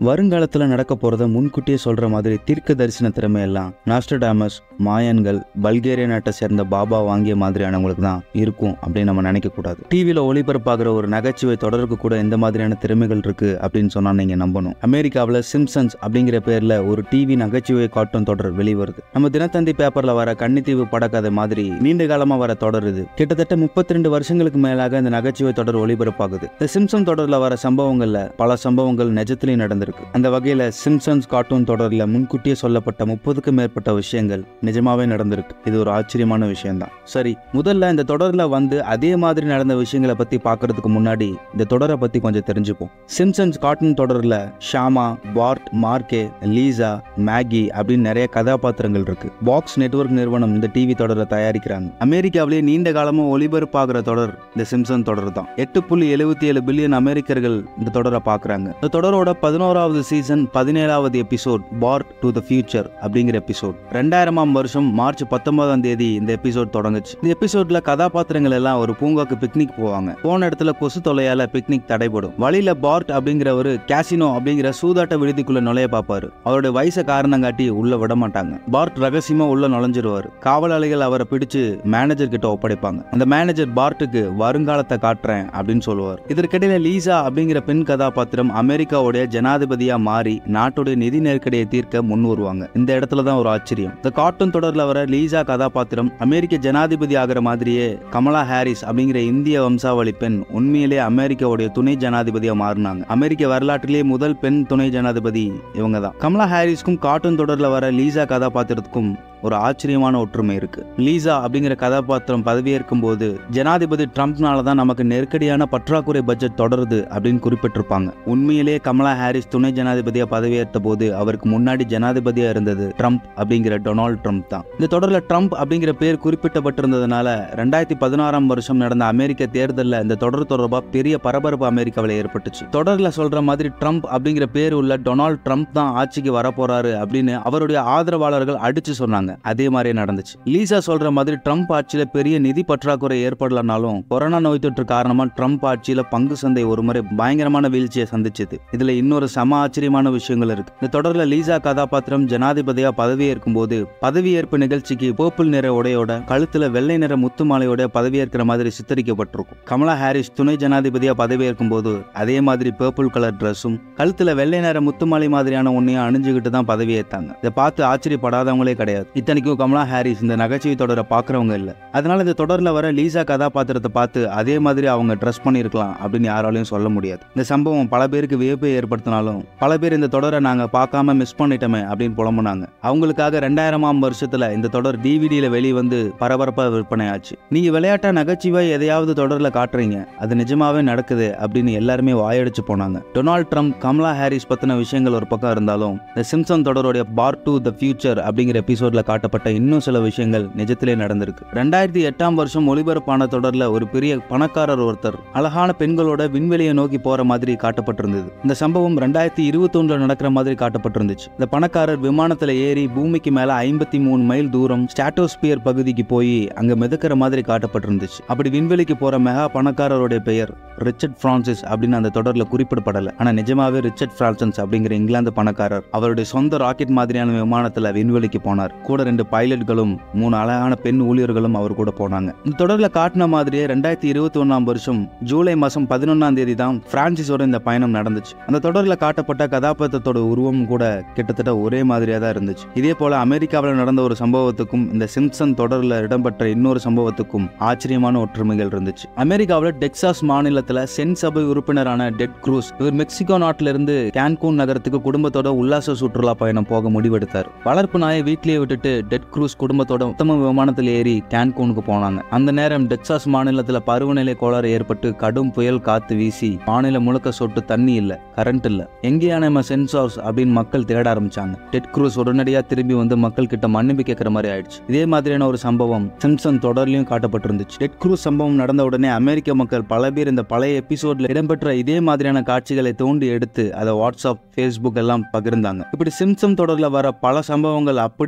வருங்காலத்துல நடக்க போறத முன்கூட்டியே சொல்ற மாதிரி தீர்க்க தரிசன திறமை எல்லாம் நாஸ்டடாமஸ் மாயன்கள் பல்கேரிய நாட்டை சேர்ந்த பாபா வாங்கிய மாதிரியானவங்களுக்கு தான் இருக்கும் அப்படின்னு நம்ம நினைக்க கூடாது டிவியில ஒளிபரப்பாகிற ஒரு நகைச்சுவை தொடருக்கு கூட இந்த மாதிரியான திறமைகள் இருக்கு அப்படின்னு சொன்னா நீங்க நம்பணும் அமெரிக்காவில் சிம்சன்ஸ் அப்படிங்கிற பேர்ல ஒரு டிவி நகைச்சுவை காட்டும் தொடர் வெளிவருது நம்ம தினத்தந்தி பேப்பர்ல வர கன்னித்தீவு படக்கதை மாதிரி நீண்ட காலமா வர தொடர் இது கிட்டத்தட்ட முப்பத்தி ரெண்டு வருஷங்களுக்கு மேலாக இந்த நகைச்சுவை தொடர் ஒளிபரப்பாகுது இந்த சிம்சன் தொடர்ல வர சம்பவங்கள்ல பல சம்பவங்கள் நிஜத்திலேயே நடந்திருக்கு அந்த வகையில சிம்சன்ஸ் கார்ட்டூன் தொடர்ல முன்கூட்டியே சொல்லப்பட்ட முப்பதுக்கும் மேற்பட்ட விஷயங்கள் நிஜமாவே நடந்திருக்கு இது ஒரு ஆச்சரியமான விஷயம்தான் சரி முதல்ல இந்த தொடர்ல வந்து அதே மாதிரி நடந்த விஷயங்களை பத்தி பார்க்கிறதுக்கு முன்னாடி இந்த தொடரை பத்தி கொஞ்சம் தெரிஞ்சுப்போம் சிம்சன்ஸ் கார்ட்டூன் தொடர்ல ஷாமா பார்ட் மார்க்கே லீசா மேகி அப்படின்னு நிறைய கதாபாத்திரங்கள் இருக்கு பாக்ஸ் நெட்வொர்க் நிறுவனம் இந்த டிவி தொடரை தயாரிக்கிறாங்க அமெரிக்காவிலேயே நீண்ட காலமா ஒளிபரப்பாகிற தொடர் இந்த சிம்சன் தொடர் தான் எட்டு புள்ளி எழுபத்தி ஏழு பில்லியன் அமெரிக்கர்கள் இந்த தொடரை பார்க்கறாங்க இந்த தொடரோட பதினோராவது சீசன் பதினேழாவது episode Bart to the future அப்படிங்கிற எபிசோட் ரெண்டாயிரமாம் வருஷம் மார்ச் பத்தொன்பதாம் தேதி இந்த எபிசோட் தொடங்குச்சு இந்த எபிசோட்ல கதாபாத்திரங்கள் எல்லாம் ஒரு பூங்காக்கு பிக்னிக் போவாங்க போன இடத்துல கொசு தொல்லையால பிக்னிக் தடைபடும் வழியில பார்ட் அப்படிங்கிறவரு கேசினோ அப்படிங்கிற சூதாட்ட விடுதிக்குள்ள நுழைய பார்ப்பாரு அவருடைய வயசை காரணம் காட்டி உள்ள விட மாட்டாங்க பார்ட் ரகசியமா உள்ள நுழைஞ்சிருவாரு காவலாளிகள் அவரை பிடிச்சு மேனேஜர் கிட்ட ஒப்படைப்பாங்க அந்த மேனேஜர் பார்ட்டுக்கு வருங்காலத்தை காட்டுறேன் அப்படின்னு சொல்லுவார் இதற்கிடையில லீசா அப்படிங்கிற பெண் கதாபாத்திரம் அமெரிக்காவுடைய ஜனாதிபதியா மாறி நாட்டுடைய நிதி நெருக்கடியை தீர்க்க முன் வருவாங்க இந்த இடத்துல தான் ஒரு ஆச்சரியம் இந்த கார்ட்டூன் தொடர்ல வர லீசா கதாபாத்திரம் அமெரிக்க ஜனாதிபதி ஆகிற மாதிரியே கமலா ஹாரிஸ் அப்படிங்கிற இந்திய வம்சாவளி பெண் உண்மையிலே அமெரிக்காவுடைய துணை ஜனாதிபதியா மாறினாங்க அமெரிக்க வரலாற்றிலேயே முதல் பெண் துணை ஜனாதிபதி இவங்க தான் கமலா ஹாரிஸ்க்கும் கார்ட்டூன் தொடர்ல வர லீசா கதாபாத்திரத்துக்கும் ஒரு ஆச்சரியமான ஒற்றுமை இருக்கு லீசா அப்படிங்கிற கதாபாத்திரம் பதவியேற்கும் போது ஜனாதிபதி ட்ரம்ப்னால தான் நமக்கு நெருக்கடியான பற்றாக்குறை பட்ஜெட் தொடருது அப்படின்னு குறிப்பிட்டிருப்பாங்க உண்மையிலேயே கமலா ஹாரிஸ் துணை ஜனாதிபதியா பதவியேற்ற போது அவருக்கு முன்னாடி ஜனாதிபதியா இருந்தது ட்ரம்ப் அப்படிங்கிற டொனால்ட் ட்ரம்ப் தான் இந்த தொடர்ல ட்ரம்ப் அப்படிங்கிற பேர் குறிப்பிட்டப்பட்டிருந்ததுனால ரெண்டாயிரத்தி பதினாறாம் வருஷம் நடந்த அமெரிக்க தேர்தலில் இந்த தொடர் தொடர்பா பெரிய பரபரப்பு அமெரிக்காவில் ஏற்பட்டுச்சு தொடர்ல சொல்ற மாதிரி ட்ரம்ப் அப்படிங்கிற பேர் உள்ள டொனால்ட் ட்ரம்ப் தான் ஆட்சிக்கு வரப்போறாரு அப்படின்னு அவருடைய ஆதரவாளர்கள் அடிச்சு சொன்னாங்க அதே மாதிரியே நடந்துச்சு லீசா சொல்ற மாதிரி ட்ரம்ப் ஆட்சியில பெரிய நிதி பற்றாக்குறை ஏற்படலனாலும் கொரோனா நோய் தொற்று காரணமா ட்ரம்ப் ஆட்சியில பங்கு சந்தை ஒரு முறை பயங்கரமான வீழ்ச்சியை சந்திச்சது இதுல இன்னொரு சம ஆச்சரியமான விஷயங்கள் இருக்கு இந்த தொடர்ல லீசா கதாபாத்திரம் ஜனாதிபதியா பதவியேற்கும் போது பதவியேற்பு நிகழ்ச்சிக்கு பர்பிள் நிற உடையோட கழுத்துல வெள்ளை நிற முத்து மாலையோட பதவியேற்கிற மாதிரி சித்தரிக்கப்பட்டிருக்கும் கமலா ஹாரிஸ் துணை ஜனாதிபதியா பதவியேற்கும் போது அதே மாதிரி பர்பிள் கலர் ட்ரெஸ்ஸும் கழுத்துல வெள்ளை நிற முத்து மாலை மாதிரியான ஒன்னையும் அணிஞ்சுக்கிட்டு தான் பதவியேற்றாங்க இதை பார்த்து ஆச்சரியப்படாதவங்களே கிடையாது இத்தனைக்கும் கமலா ஹாரிஸ் இந்த நகைச்சுவை தொடரை பார்க்குறவங்க இல்லை அதனால இந்த தொடரில் வர லீசா கதாபாத்திரத்தை பார்த்து அதே மாதிரி அவங்க ட்ரெஸ் பண்ணியிருக்கலாம் அப்படின்னு யாராலையும் சொல்ல முடியாது இந்த சம்பவம் பல பேருக்கு வியப்பை ஏற்படுத்தினாலும் பல பேர் இந்த தொடரை நாங்கள் பார்க்காம மிஸ் பண்ணிட்டோமே அப்படின்னு புலம்புனாங்க அவங்களுக்காக ரெண்டாயிரமாம் வருஷத்துல இந்த தொடர் டிவிடியில் வெளிவந்து பரபரப்பாக விற்பனை ஆச்சு நீங்க விளையாட்டா நகைச்சுவை எதையாவது தொடரில் காட்டுறீங்க அது நிஜமாவே நடக்குது அப்படின்னு எல்லாருமே வாயடிச்சு போனாங்க டொனால்ட் ட்ரம்ப் கமலா ஹாரிஸ் பத்தின விஷயங்கள் ஒரு பக்கம் இருந்தாலும் இந்த சிம்சன் தொடருடைய பார்ட் டு த ஃபியூச்சர் அப்படிங்கிற எபிசோட்ல காட்டப்பட்ட இன்னும் சில விஷயங்கள் நிஜத்திலே நடந்திருக்கு ரெண்டாயிரத்தி எட்டாம் வருஷம் ஒளிபரப்பான தொடர்ல ஒரு பெரிய பணக்காரர் ஒருத்தர் அழகான பெண்களோட விண்வெளியை நோக்கி போற மாதிரி காட்டப்பட்டிருந்தது இந்த சம்பவம் ரெண்டாயிரத்தி இருபத்தொன்னுல நடக்கிற மாதிரி காட்டப்பட்டிருந்துச்சு இந்த பணக்காரர் விமானத்துல ஏறி பூமிக்கு மேல ஐம்பத்தி மூணு மைல் தூரம் ஸ்டாட்டோஸ்பியர் பகுதிக்கு போய் அங்க மிதக்கிற மாதிரி காட்டப்பட்டிருந்துச்சு அப்படி விண்வெளிக்கு போற மெகா பணக்காரருடைய பெயர் ரிச்சர்ட் பிரான்சிஸ் அப்படின்னு அந்த தொடர்ல குறிப்பிடப்படல ஆனா நிஜமாவே ரிச்சர்ட் பிரான்சன்ஸ் அப்படிங்கிற இங்கிலாந்து பணக்காரர் அவருடைய சொந்த ராக்கெட் மாதிரியான விமானத்துல விண்வெளிக்கு போனார் கூட ரெண்டு பைலட்களும் மூணு அழகான பெண் ஊழியர்களும் அவர் கூட போனாங்க இந்த தொடர்ல காட்டின மாதிரியே ரெண்டாயிரத்தி இருபத்தி ஒன்னாம் வருஷம் ஜூலை மாசம் பதினொன்னாம் தேதி தான் பிரான்சிஸோட இந்த பயணம் நடந்துச்சு அந்த தொடர்ல காட்டப்பட்ட கதாபாத்திரத்தோட உருவம் கூட கிட்டத்தட்ட ஒரே மாதிரியா தான் இருந்துச்சு இதே போல அமெரிக்காவில் நடந்த ஒரு சம்பவத்துக்கும் இந்த சிம்சன் தொடர்ல இடம்பெற்ற இன்னொரு சம்பவத்துக்கும் ஆச்சரியமான ஒற்றுமைகள் இருந்துச்சு அமெரிக்காவில் டெக்சாஸ் மாநிலத்துல சென் சபை உறுப்பினரான டெட் க்ரூஸ் இவர் மெக்சிகோ நாட்டில இருந்து கேன்கூன் நகரத்துக்கு குடும்பத்தோட உல்லாச சுற்றுலா பயணம் போக முடிவெடுத்தார் வளர்ப்பு நாயை வீட்டிலேயே விட்டுட்டு டெட் க்ரூஸ் குடும்பத்தோட உத்தம விமானத்தில் ஏறி கேன்கூனுக்கு போனாங்க அந்த நேரம் டெக்சாஸ் மாநிலத்துல பருவநிலை கோளாறு ஏற்பட்டு கடும் புயல் காத்து வீசி மாநிலம் முழுக்க சொட்டு தண்ணி இல்ல கரண்ட் இல்ல எங்கேயான நம்ம சென்சார்ஸ் அப்படின்னு மக்கள் தேட ஆரம்பிச்சாங்க டெட் க்ரூஸ் உடனடியா திரும்பி வந்து மக்கள் கிட்ட மன்னிப்பு கேட்கிற மாதிரி ஆயிடுச்சு இதே மாதிரியான ஒரு சம்பவம் சிம்சன் தொடர்லயும் காட்டப்பட்டிருந்துச்சு டெட் க்ரூஸ் சம்பவம் நடந்த உடனே அமெரிக்க மக்கள் பல பேர் இந்த பழைய எபிசோட்ல இடம்பெற்ற இதே மாதிரியான காட்சிகளை தோண்டி எடுத்து அதை வாட்ஸ்அப் ஃபேஸ்புக் எல்லாம் பகிர்ந்தாங்க இப்படி சிம்சம் தொடர்ல வர பல சம்பவங்கள் அப்படி அப்படியே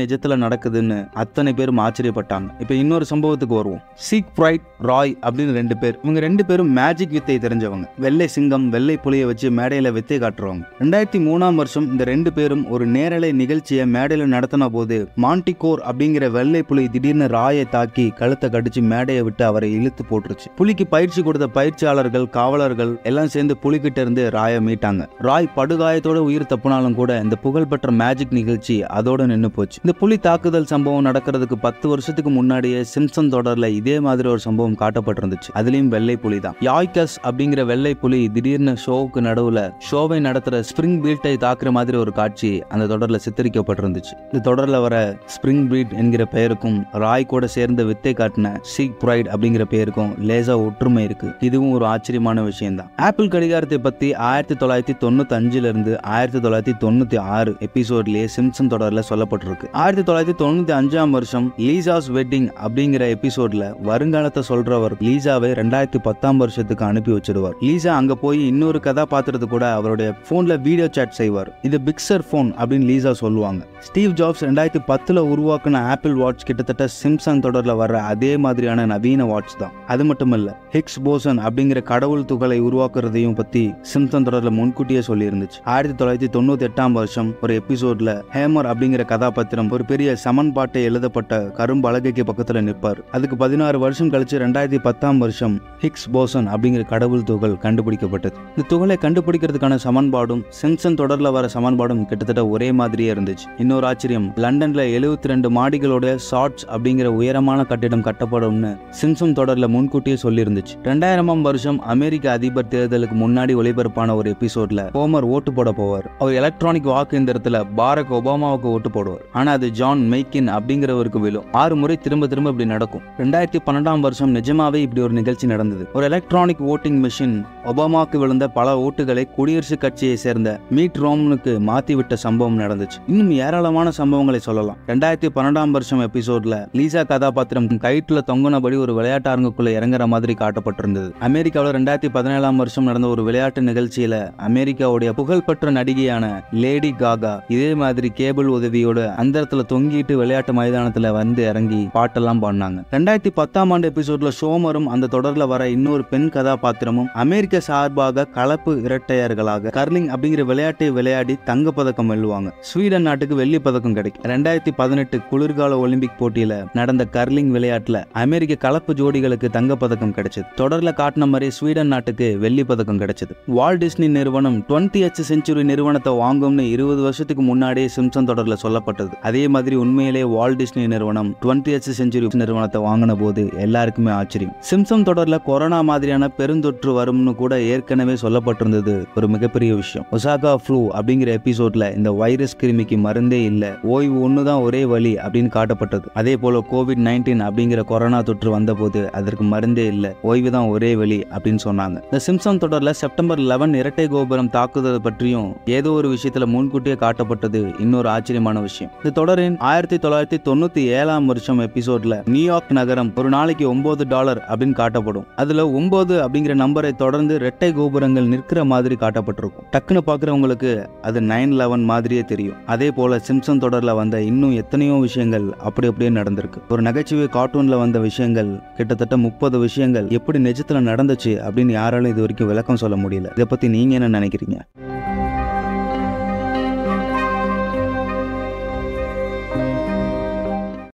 நிஜத்துல நடக்குதுன்னு அத்தனை பேரும் ஆச்சரியப்பட்டாங்க இப்ப இன்னொரு சம்பவத்துக்கு வருவோம் சீக் ஃப்ரைட் ராய் அப்படின்னு ரெண்டு பேர் இவங்க ரெண்டு பேரும் மேஜிக் வித்தை தெரிஞ்சவங்க வெள்ளை சிங்கம் வெள்ளை புலியை வச்சு மேடையில வித்தை காட்டுறவங்க ரெண்டாயிரத்தி மூணாம் வருஷம் இந்த ரெண்டு பேரும் ஒரு நேரலை நிகழ்ச்சியை மேடையில நடத்தின போது மாண்டிகோர் அப்படிங்கிற வெள்ளை புலி திடீர்னு ராயை தாக்கி கழுத்தை கடிச்சு மேடையை விட்டு அவரை இழுத்து போட்டுருச்சு புலிக்கு பயிற்சி கொடுத்த பயிற்சியாளர்கள் காவலர்கள் எல்லாம் சேர்ந்து புலிகிட்ட இருந்து ராயை மீட்டாங்க ராய் படுகாயத்தோட உயிர் தப்புனாலும் கூட இந்த புகழ்பெற்ற மேஜிக் நிகழ்ச்சி அதோட நின்னு போச்சு இந்த புலி தாக்குதல் சம்பவம் நடக்கிறதுக்கு பத்து வருஷத்துக்கு முன்னாடியே சிம்சன் தொடர்ல இதே மாதிரி ஒரு சம்பவம் காட்டப்பட்டிருந்துச்சு அதுலயும் வெள்ளை புலி தான் யாய்கஸ் அப்படிங்கிற வெள்ளை புலி திடீர்னு ஷோவுக்கு நடுவுல ஷோவை நடத்துற ஸ்பிரிங் பீட்டை தாக்குற மாதிரி ஒரு காட்சி அந்த தொடர்ல சித்தரிக்கப்பட்டிருந்துச்சு இந்த தொடர்ல வர ஸ்பிரிங் பீட் என்கிற பெயருக்கும் ராய் கூட சேர்ந்த வித்தை காட்டின சீக் ப்ரைட் அப்படிங்கிற பெயருக்கும் லேசா ஒற்றுமை இருக்கு இதுவும் ஒரு ஆச்சரியமான விஷயம் தான் ஆப்பிள் கடிகாரத்தை பத்தி ஆயிரத்தி தொள்ளாயிரத்தி தொண்ணூத்தி அஞ்சுல இருந்து ஆயிரத்தி தொள்ளாயிரத்தி தொண்ணூத்தி ஆறு எபிசோட்லயே சிம்சன் தொடர்ல சொல்லப்பட்டிருக்கு ஆயிரத்தி தொள்ளாயிரத்தி தொண்ணூத்தி அஞ்சாம் வருஷம் லீசாஸ் வெட்டிங் அப்படிங்கிற எபிசோட்ல வருங்காலத்தை சொல்றவர் லீசாவை ரெண்டாயிரத்தி பத்தாம் வருஷத்துக்கு அனுப்பி வச்சிருவார் லீசா அங்க போய் இன்னொரு கதாபாத்திரத்து கூட அவருடைய போன்ல வீடியோ சாட் செய்வார் இது பிக்சர் போன் அப்படின்னு லீசா சொல்லுவாங்க ஸ்டீவ் ஜாப்ஸ் ரெண்டாயிரத்தி பத்துல உருவாக்குன ஆப்பிள் வாட்ச் கிட்டத்தட்ட சிம்சன் தொடர்ல வர்ற அதே மாதிரியான நவீன வாட்ச் தான் அது மட்டும் இல்ல ஹிக்ஸ் போசன் அப்படிங்கிற கடவுள் துகளை உருவாக்குறதையும் பத்தி சிம்சன் தொடர்ல முன்கூட்டியே சொல்லி இருந்துச்சு ஆயிரத்தி தொள்ளாயிரத்தி தொண்ணூத்தி எட்டாம் வருஷம் ஒரு எபிசோட்ல ஹேமர் அப்படிங்கிற கதாபாத்திரம் ஒரு பெரிய சமன்பாட்டை எழுதப்பட்ட கரும்பு அழகைக்கு பக்கத்துல நிற்பார் அதுக்கு பதினாறு வருஷம் கழிச்சு ரெண்டாயிரத்தி பத்தாம் வருஷம் ஹிக்ஸ் போசன் அப்படிங்கிற கடவுள் துகள் கண்டுபிடிக்கப்பட்டது இந்த துகளை கண்டுபிடிக்கிறதுக்கான சமன்பாடும் சிம்சன் தொடர்ல வர சமன்பாடும் கிட்டத்தட்ட ஒரே மாதிரியே இருந்துச்சு இன்னொரு ஆச்சரியம் லண்டன்ல எழுபத்தி ரெண்டு மாடிகளோட ஷார்ட்ஸ் அப்படிங்கிற உயரமான கட்டிடம் கட்டப்படும்னு சிம்சன் தொடர்ல முன்கூட்டியே சொல்லியிருந்துச்சு ரெண்டாயிரமாம் வருஷம் அமெரிக்க அதிபர் தேர்தலுக்கு முன்னாடி ஒளிபரப்பான ஒரு எபிசோட்ல ஹோமர் ஓட்டு போட போவார் அவர் எலக்ட்ரானிக் வாக்கு எந்திரத்துல பாரக் ஒபாமாவுக்கு ஓட்டு போடுவார் ஆனா அது ஜான் மெய்கின் அப்படிங்கிறவருக்கு விழும் ஆறு முறை திரும்ப திரும்ப இப்படி நடக்கும் ரெண்டாயிரத்தி பன்னெண்டாம் வருஷம் நிஜமாவே இப்படி ஒரு நிகழ்ச்சி நடந்தது ஒரு எலக்ட்ரானிக் ஓட்டிங் மிஷின் ஒபாமாவுக்கு விழுந்த பல ஓட்டுகளை குடியரசுக் கட்சியை சேர்ந்த மீட் ரோம்னுக்கு மாத்தி விட்ட சம்பவம் நடந்துச்சு இன்னும் ஏராளமான சம்பவங்களை சொல்லலாம் ரெண்டாயிரத்தி பன்னெண்டாம் வருஷம் எபிசோட்ல லீசா கதாபாத்திரம் கயிற்றுல தொங்குனபடி ஒரு விளையாட்டு அரங்குக்குள்ள இறங்குற மாதிரி காட்டப்பட்டிருந்தது அமெரிக்காவில் ரெண்டாயிரத்தி பதினேழாம் வருஷம் நடந்த ஒரு விளையாட்டு நிகழ்ச்சியில அமெரிக்காவுடைய புகழ்பெற்ற நடிகையான லேடி காகா இதே மாதிரி கேபிள் உதவியோட அந்தரத்துல தொங்கிட்டு விளையாட்டு மைதானத்துல வந்து இறங்கி பாட்டெல்லாம் பாடினாங்க ரெண்டாயிரத்தி பத்தாம் ஆண்டு எபிசோட்ல ஷோமரும் அந்த தொடர்ல வர இன்னொரு பெண் கதாபாத்திரமும் அமெரிக்க சார்பாக கலப்பு இரட்டையர்களாக கர்லிங் அப்படிங்கிற விளையாட்டை விளையாடி தங்கப்பதக்கம் வெல்லுவாங்க ஸ்வீடன் நாட்டுக்கு வெள்ளி பதக்கம் கிடைக்கும் ரெண்டாயிரத்தி பதினெட்டு குளிர்கால ஒலிம்பிக் போட்டியில நடந்த கர்லிங் விளையாட்டுல அமெரிக்க கலப்பு ஜோடிகளுக்கு தங்கப்பதக்கம் கிடைச்சது தொடர்ல காட்டின மாதிரி ஸ்வீடன் நாட்டுக்கு வெள்ளி பதக்கம் கிடைச்சது வால் டிஸ்னி நிறுவனம் டுவெண்ட்டி எச் செஞ்சுரி நிறுவனத்தை வாங்கும்னு இருபது வருஷத்துக்கு முன்னாடியே சிம்சன் தொடர்ல சொல்லப்பட்டது அதே மாதிரி உண்மையிலே வால் டிஸ்னி நிறுவனம் டுவெண்ட்டி எச் செஞ்சுரி நிறுவனத்தை வாங்கின போது எல்லாருக்குமே ஆச்சரியம் சிம்சன் தொடர்ல கொரோனா மாதிரியான பெருந்தொற்று வரும்னு கூட ஏற்கனவே சொல்லப்பட்டிருந்தது ஒரு மிகப்பெரிய விஷயம் ஒசாகா ஃப்ளூ அப்படிங்கிற எபிசோட்ல இந்த வைரஸ் கிருமிக்கு மருந்தே இல்ல ஓய்வு ஒண்ணுதான் ஒரே வழி அப்படின்னு காட்டப்பட்டது அதே போல கோவிட் நைன்டீன் அப்படிங்கிற கொரோனா தொற்று வந்தபோது அதற்கு மருந்தே இல்ல ஓய்வு தான் ஒரே வழி அப்படின்னு சொன்னாங்க இந்த சிம்சன் தொடர்ல செப்டம்பர் லெவன் இரட்டை கோபுரம் தாக்குதல் பற்றியும் ஏதோ ஒரு விஷயத்துல முன்கூட்டியே காட்டப்பட்டது இன்னொரு ஆச்சரியமான விஷயம் இந்த தொடரின் ஆயிரத்தி தொள்ளாயிரத்தி தொண்ணூத்தி ஏழாம் வருஷம் எபிசோட்ல நியூயார்க் நகரம் ஒரு நாளைக்கு ஒன்பது டாலர் அப்படின்னு காட்டப்படும் அதுல ஒன்பது அப்படிங்கிற நம்பரை தொடர்ந்து இரட்டை கோபுரங்கள் நிற்கிற மாதிரி காட்டப்பட்டிருக்கும் டக்குன்னு பாக்குறவங்களுக்கு அது நைன் லெவன் மாதிரியே தெரியும் அதே போல சிம்சன் தொடர்ல வந்த இன்னும் எத்தனையோ விஷயங்கள் அப்படி அப்படியே நடந்திருக்கு ஒரு நகைச்சுவை கார்ட்டூன்ல வந்த விஷயங்கள் கிட்டத்தட்ட முப்பது விஷயங்கள் எப்படி நிஜத்துல நடந்துச்சு அப்படின்னு யாராலும் இது வரைக்கும் விளக்கம் சொல்ல முடியல இதை பத்தி நீங்க என்ன நினைக்கிறீங்க